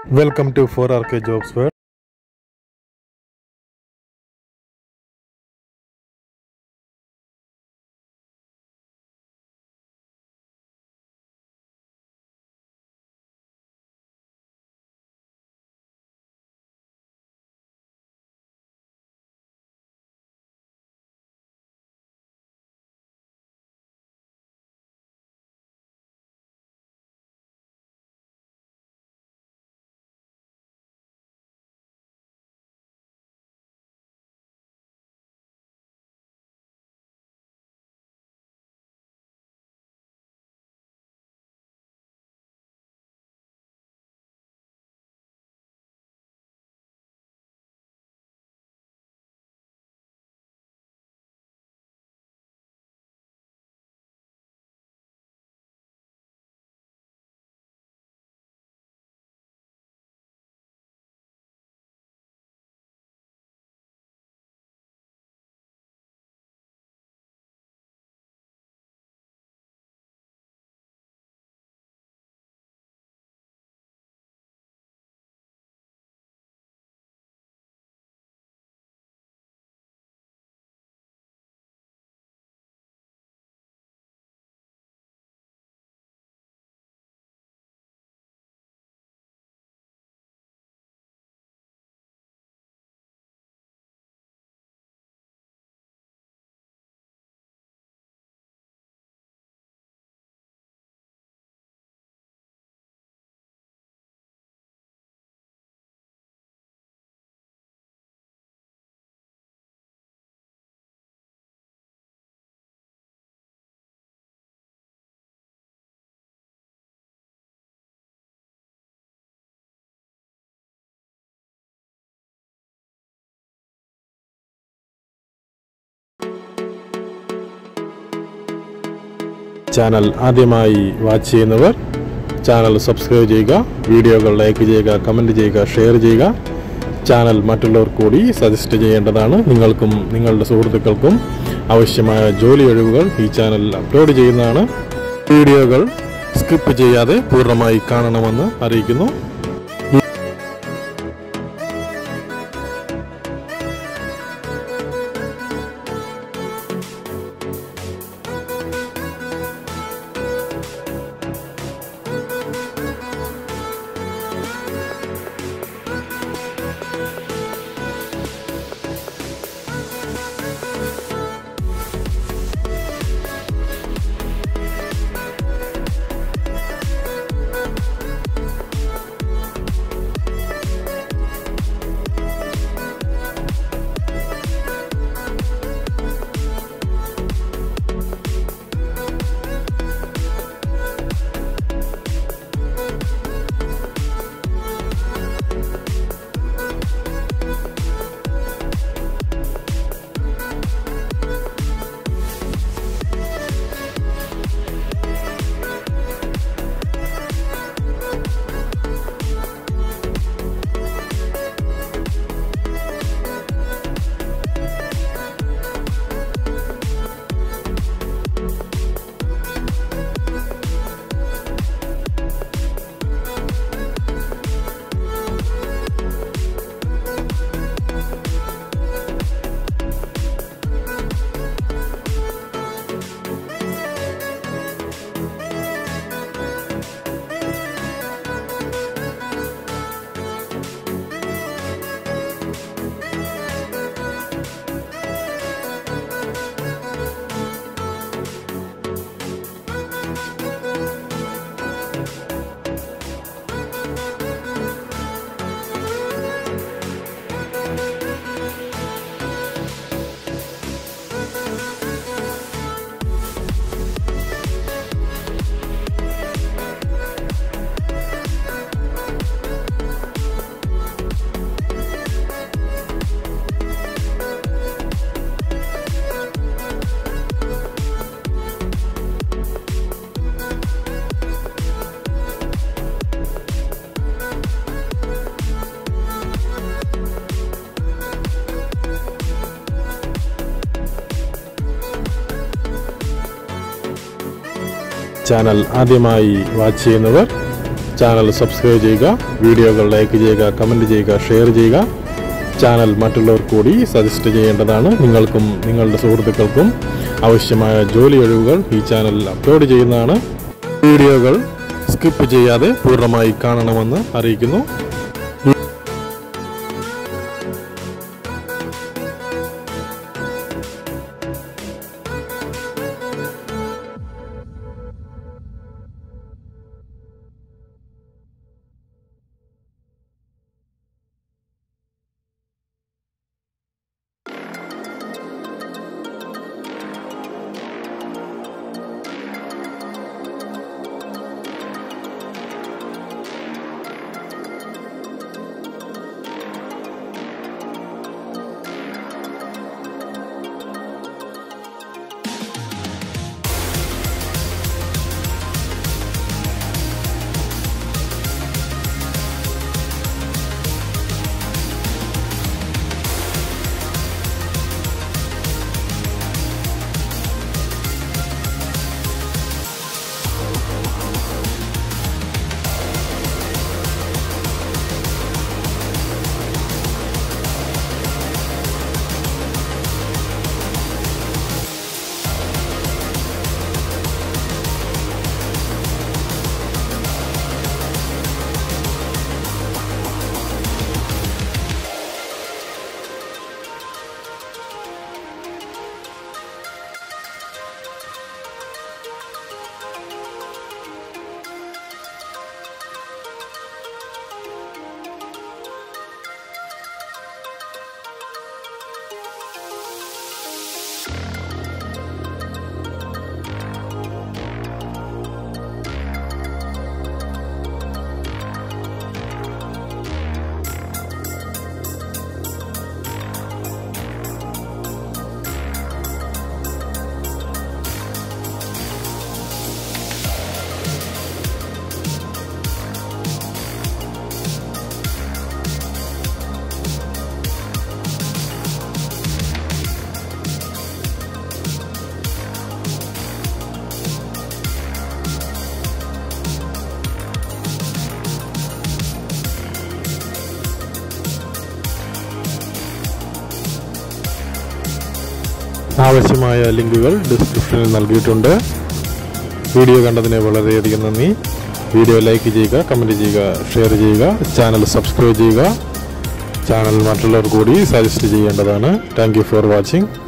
welcome to four R K jobs world channel ആദ്യമായി watch ചെയ്യുന്നവർ channel subscribe ചെയ്യുക വീഡിയോകൾ ലൈക്ക് ചെയ്യുക കമൻറ്റ് ചെയ്യുക ഷെയർ ചെയ്യുക ചാനൽ മറ്റുള്ളവർക്ക് കൂടി സജസ്റ്റ് ചെയ്യേണ്ടതാണ് നിങ്ങൾക്കും നിങ്ങളുടെ സുഹൃത്തുക്കൾക്കും ആവശ്യമായ ജോലി ഒഴിവുകൾ ഈ ചാനൽ അപ്ലോഡ് ചെയ്യുന്നതാണ് വീഡിയോകൾ സ്കിപ്പ് ചെയ്യാതെ പൂർണ്ണമായി കാണണമെന്ന് അറിയിക്കുന്നു ചാനൽ ആദ്യമായി വാച്ച് ചെയ്യുന്നവർ ചാനൽ സബ്സ്ക്രൈബ് ചെയ്യുക വീഡിയോകൾ ലൈക്ക് ചെയ്യുക കമൻറ്റ് ചെയ്യുക ഷെയർ ചെയ്യുക ചാനൽ മറ്റുള്ളവർ കൂടി സജസ്റ്റ് ചെയ്യേണ്ടതാണ് നിങ്ങൾക്കും നിങ്ങളുടെ സുഹൃത്തുക്കൾക്കും ആവശ്യമായ ജോലി ഒഴിവുകൾ ഈ ചാനലിൽ അപ്ലോഡ് ചെയ്യുന്നതാണ് വീഡിയോകൾ സ്കിപ്പ് ചെയ്യാതെ പൂർണ്ണമായി കാണണമെന്ന് അറിയിക്കുന്നു ആവശ്യമായ ലിങ്കുകൾ ഡിസ്ക്രിപ്ഷനിൽ നൽകിയിട്ടുണ്ട് വീഡിയോ കണ്ടതിന് വളരെയധികം നന്ദി വീഡിയോ ലൈക്ക് ചെയ്യുക കമൻറ്റ് ചെയ്യുക ഷെയർ ചെയ്യുക ചാനൽ സബ്സ്ക്രൈബ് ചെയ്യുക ചാനൽ മറ്റുള്ളവർ കൂടി സജസ്റ്റ് ചെയ്യേണ്ടതാണ് താങ്ക് യു ഫോർ വാച്ചിങ്